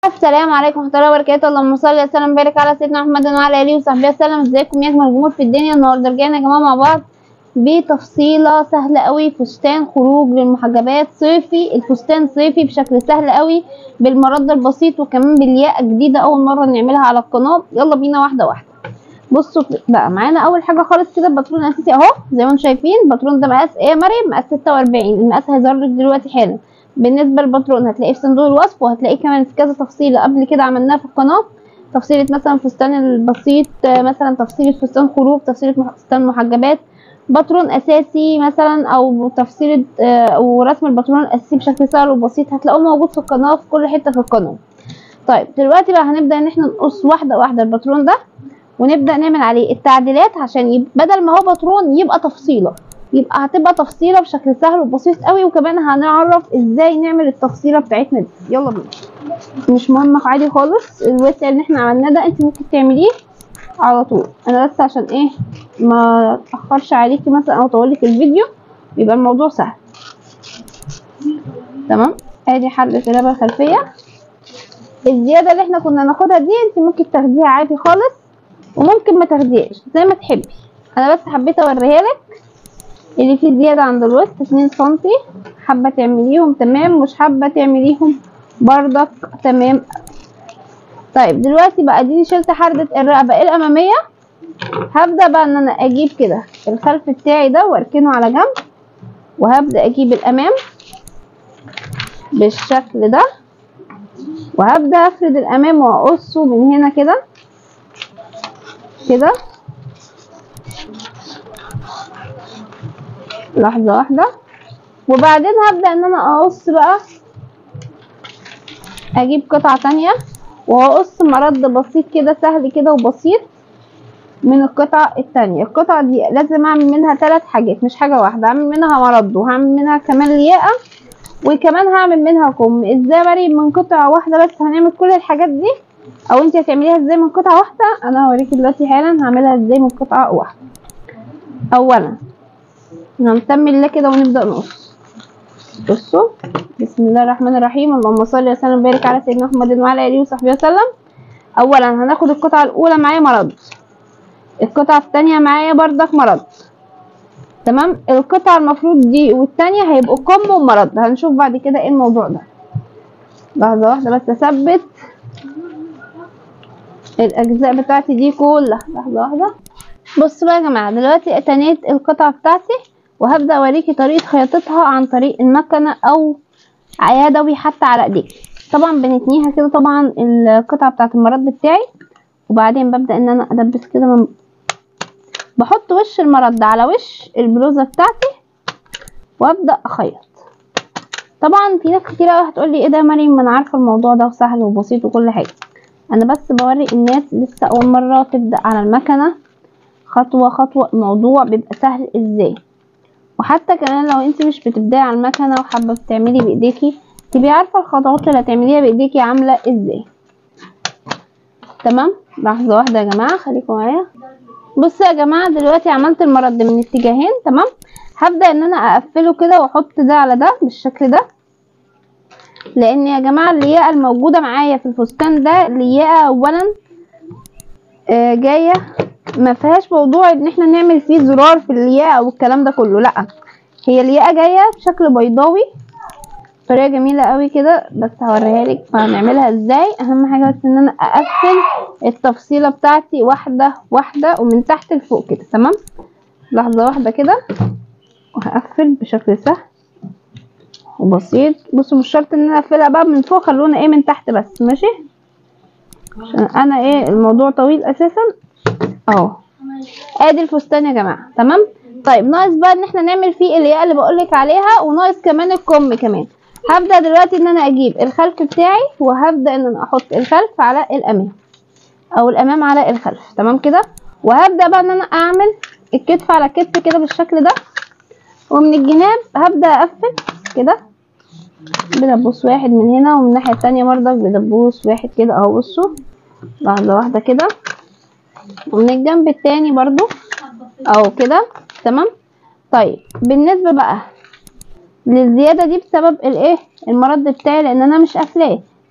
السلام عليكم ورحمه الله وبركاته اللهم صل وسلم وبارك على سيدنا محمد وعلى اله وصحبه وسلم ازيكم يا اجمل جمهور في الدنيا النهارده رجعنا يا جماعه مع بعض بتفصيله سهله قوي فستان خروج للمحجبات صيفي الفستان صيفي بشكل سهل قوي بالمرد البسيط وكمان بالياقه جديده اول مره نعملها على القناه يلا بينا واحده واحده بصوا بقى معانا اول حاجه خالص كده الباترون الاساسي اهو زي ما انتم شايفين الباترون ده مقاس ايه يا مريم مقاس 46 المقاس هيظهر لك دلوقتي حالا بالنسبه للباترون هتلاقيه في صندوق الوصف وهتلاقيه كمان في كذا تفصيله قبل كده عملناها في القناه تفصيله مثلا فستان البسيط مثلا تفصيله فستان خروج تفصيله فستان محجبات باترون اساسي مثلا او تفصيله او رسم الباترون الاساسي بشكل سهل وبسيط هتلاقوه موجود في القناه في كل حته في القناه طيب دلوقتي بقى هنبدا ان احنا نقص واحده واحده الباترون ده ونبدا نعمل عليه التعديلات عشان يب... بدل ما هو باترون يبقى تفصيله يبقى هتبقى تفصيله بشكل سهل وبسيط قوي وكمان هنعرف ازاي نعمل التفصيله بتاعتنا دي يلا بينا مش مهم عادي خالص الوسع اللي احنا عملناه ده انت ممكن تعمليه على طول انا بس عشان ايه ما اتاخرش عليكي مثلا او اطولك الفيديو يبقى الموضوع سهل تمام ادي حلقه الربه الخلفيه الزياده اللي احنا كنا ناخدها دي انت ممكن تاخديها عادي خالص وممكن ما تاخديهاش زي ما تحبي انا بس حبيت اوريها لك اللي فيه زياده عند الوسط 2 سنتي حابه تعمليهم تمام مش حابه تعمليهم بردك تمام طيب دلوقتي بقى دي شلت حردة الرقبة الأمامية هبدأ بقى إن أنا أجيب كده الخلف بتاعي ده وأركنه على جنب وهبدأ أجيب الأمام بالشكل ده وهبدأ أفرد الأمام وأقصه من هنا كده كده لحظة واحدة وبعدين هبدأ إن أنا أقص بقى أجيب قطعة تانية وهقص مرد بسيط كده سهل كده وبسيط من القطعة التانية القطعة دي لازم اعمل منها ثلاث حاجات مش حاجة واحدة هعمل منها مرد وهعمل منها كمان لياقة وكمان هعمل منها كم ازاي مريم من قطعة واحدة بس هنعمل كل الحاجات دي او انت هتعمليها ازاي من قطعة واحدة انا هوريكي دلوقتي حالا هعملها ازاي من قطعة واحدة اولا هنسمي الله كده ونبدأ نقص بصوا بسم الله الرحمن الرحيم اللهم صل وسلم وبارك على سيدنا محمد وعلى اله وصحبه وسلم اولا هناخد القطعه الاولى معايا مرض القطعه الثانيه معايا بردك مرض تمام القطعه المفروض دي والثانيه هيبقوا كم ومرض هنشوف بعد كده ايه الموضوع ده لحظه واحده بس اثبت الاجزاء بتاعتي دي كلها لحظه واحده بصوا بقى يا جماعه دلوقتي اتنيت القطعه بتاعتي وهبدأ اوريكي طريقة خياطتها عن طريق المكنة او يدوي حتى على ايديك طبعا بنتنيها كده طبعا القطعة بتاعة المرد بتاعي وبعدين ببدأ ان انا ادبس كده من بحط وش المرد على وش البلوزة بتاعتي وابدأ اخيط طبعا في ناس كتير قوي هتقولي ايه ده يا مريم ما انا عارفة الموضوع ده وسهل وبسيط وكل حاجة انا بس بوري الناس لسه اول مرة تبدأ على المكنة خطوة خطوة الموضوع بيبقى سهل ازاي وحتى كمان لو انت مش بتبداي على المكنه وحابه بتعملي بايديكي تبقي عارفه الخطوات اللي هتعمليها بايديكي عامله ازاي تمام لحظه واحده يا جماعه خليكم معايا بصوا يا جماعه دلوقتي عملت المرد من اتجاهين تمام هبدا ان انا اقفله كده واحط ده على ده بالشكل ده لان يا جماعه اللياقه الموجوده معايا في الفستان ده لياقه اولا آه جايه ما فيهاش موضوع ان احنا نعمل فيه زرار في الياقه والكلام ده كله لا هي الياقه جايه بشكل بيضاوي طريقه جميله قوي كده بس هوريها لك هنعملها ازاي اهم حاجه بس ان انا اقفل التفصيله بتاعتي واحده واحده ومن تحت لفوق كده تمام لحظه واحده كده وهقفل بشكل سهل وبسيط بصوا مش شرط ان انا اقفلها بقى من فوق خلونا ايه من تحت بس ماشي عشان انا ايه الموضوع طويل اساسا اهو ادي الفستان يا جماعه تمام طيب ناقص بقى ان احنا نعمل فيه الياقه اللي بقولك عليها وناقص كمان الكم كمان هبدا دلوقتي ان انا اجيب الخلف بتاعي وهبدا ان انا احط الخلف على الامام او الامام على الخلف تمام كده وهبدا بقى ان انا اعمل الكتف على كتف كده بالشكل ده ومن الجناب هبدا اقفل كده بدبوس واحد من هنا ومن الناحيه التانية برضك بدبوس واحد كده اهو بصوا لحظه واحده كده ومن الجنب التاني برضو اهو كده تمام طيب بالنسبه بقى للزياده دي بسبب الايه المرد بتاعي لان انا مش قافلاه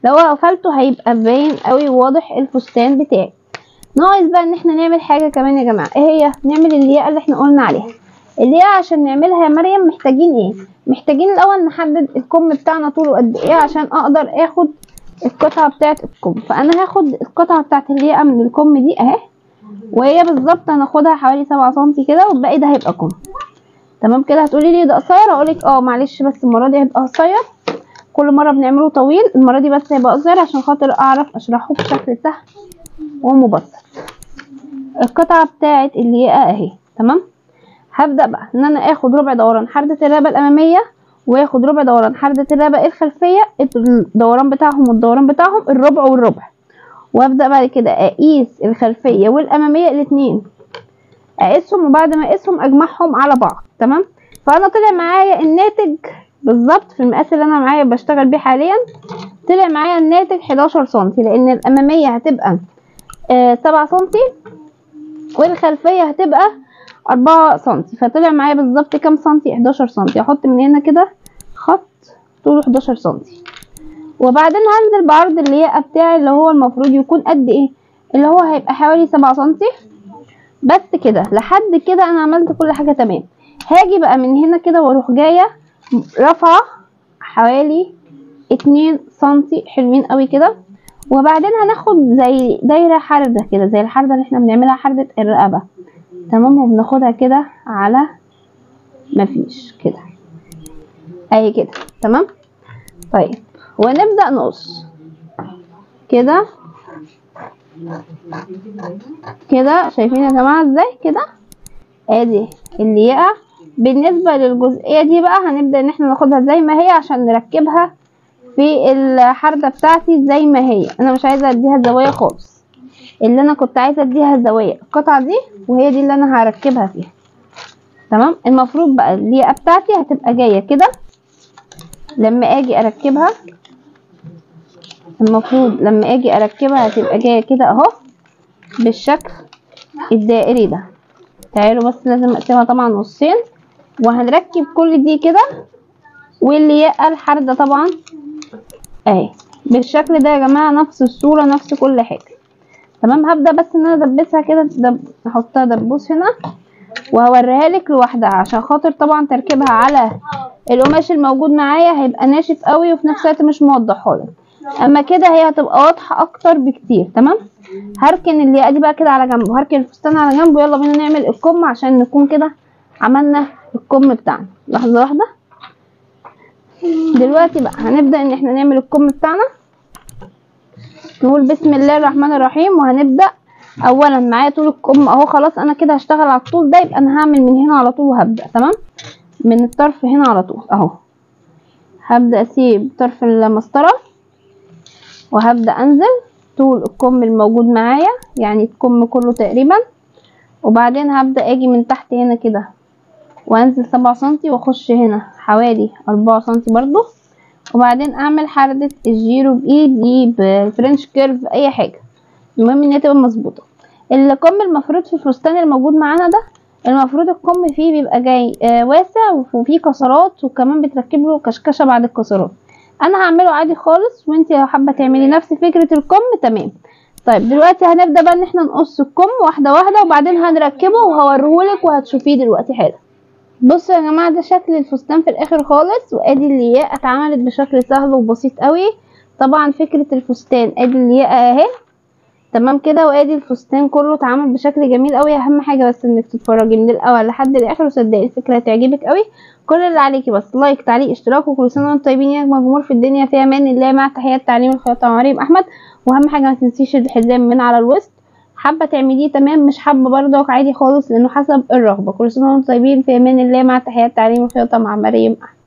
لو قفلته هيبقى باين قوي واضح الفستان بتاعي ناقص بقى ان احنا نعمل حاجه كمان يا جماعه ايه هي نعمل الياقه اللي احنا قلنا عليها الياقه عشان نعملها يا مريم محتاجين ايه محتاجين الاول نحدد الكم بتاعنا طوله قد ايه عشان اقدر اخد القطعه بتاعه الكم فانا هاخد القطعه بتاعه الياقه من الكم دي اهي وهي بالظبط هناخدها حوالي سبعة سنتي كده والباقي ده هيبقى كم تمام كده هتقولي لي ده قصير اقولك اه معلش بس المره دي هيبقى قصير كل مره بنعمله طويل المره دي بس هيبقى قصير عشان خاطر اعرف اشرحه بشكل سهل ومبسط القطعه بتاعه الياقه اهي تمام هبدا بقى ان انا اخد ربع دوران حردة الرقبه الاماميه واخد ربع دوران حردة الرقبه الخلفيه الدوران بتاعهم والدوران بتاعهم الربع والربع وابدا بعد كده اقيس الخلفيه والاماميه الاتنين اقيسهم وبعد ما اقيسهم اجمعهم على بعض تمام فانا طلع معايا الناتج بالظبط في المقاس اللي انا معايا بشتغل بيه حاليا طلع معايا الناتج 11 سنتي لان الاماميه هتبقى آه 7 سنتي والخلفيه هتبقى 4 سنتي فطلع معايا بالظبط كام سنتي 11 سنتي احط من هنا كده خط طوله 11 سنتي وبعدين هنزل بعرض الياقه بتاعي اللي هو المفروض يكون قد ايه اللي هو هيبقى حوالي 7 سنتي بس كده لحد كده انا عملت كل حاجه تمام هاجي بقى من هنا كده واروح جايه رافعه حوالي اتنين سنتي حلوين قوي كده وبعدين هناخد زي دايره حرده كده زي الحرده اللي احنا بنعملها حرده الرقبه تمام وبناخدها كده على مفيش كده اهي كده تمام طيب ونبدا نقص كده كده شايفين يا جماعه ازاي كده ادي الياقه بالنسبه للجزئيه دي بقى هنبدا ان احنا ناخدها زي ما هي عشان نركبها في الحرده بتاعتي زي ما هي انا مش عايزه اديها زوايا خالص اللي انا كنت عايزه اديها زوايا القطعه دي وهي دي اللي انا هركبها فيها تمام المفروض بقى الياقه بتاعتي هتبقى جايه كده لما اجي اركبها المفروض لما اجي اركبها هتبقى جايه كده اهو بالشكل الدائري ده تعالوا بس لازم اقسمها طبعا نصين وهنركب كل دي كده والياقه الحرده طبعا اهي بالشكل ده يا جماعه نفس الصوره نفس كل حاجه تمام هبدا بس ان انا ادبسها كده دب... احطها دبوس هنا وهوريها لك لوحدها عشان خاطر طبعا تركيبها على القماش الموجود معايا هيبقى ناشف قوي وفي نفس الوقت مش موضحه لك اما كده هي هتبقى واضحه اكتر بكتير تمام هركن الياقه دي بقى كده على جنب وهركن الفستان على جنب ويلا بينا نعمل الكم عشان نكون كده عملنا الكم بتاعنا لحظه واحده دلوقتي بقى هنبدا ان احنا نعمل الكم بتاعنا نقول بسم الله الرحمن الرحيم وهنبدا اولا معايا طول الكم اهو خلاص انا كده هشتغل على الطول ده يبقى انا هعمل من هنا على طول وهبدا تمام من الطرف هنا على طول اهو هبدا اسيب طرف المسطره وهبدا انزل طول الكم الموجود معايا يعني الكم كله تقريبا وبعدين هبدا اجي من تحت هنا كده وانزل سبعة سنتي واخش هنا حوالي اربعة سنتي برضو وبعدين اعمل حردة الجيرو بايدي بفرنش كيرف اي حاجة المهم ان هي تبقى مظبوطة الكم المفروض في الفستان الموجود معانا ده المفروض الكم فيه بيبقى جاي آه واسع وفيه كسرات وكمان بتركب له كشكشة بعد الكسرات انا هعمله عادي خالص وانت لو حابة تعملي نفس فكرة الكم تمام طيب دلوقتي هنبدأ بقى ان احنا نقص الكم واحدة واحدة وبعدين هنركبه وهوريهولك وهتشوفيه دلوقتي حالا بصوا يا جماعه ده شكل الفستان في الاخر خالص وادي الياقه اتعملت بشكل سهل وبسيط قوي طبعا فكره الفستان ادي الياقه اهي تمام كده وادي الفستان كله اتعمل بشكل جميل قوي اهم حاجه بس انك تتفرجي من الاول لحد الاخر وصدقي الفكره هتعجبك قوي كل اللي عليكي بس لايك تعليق اشتراك وكل سنه وانتم طيبين يا جمهور في الدنيا في امان الله مع تحيات تعليم الخياطه مريم احمد واهم حاجه ما تنسيش الحزام من على الوسط حابه تعمليه تمام مش حابه برضك عادي خالص لانه حسب الرغبه كل سنه وانتم طيبين في امان الله مع تحيات تعليم الخياطه مع مريم احمد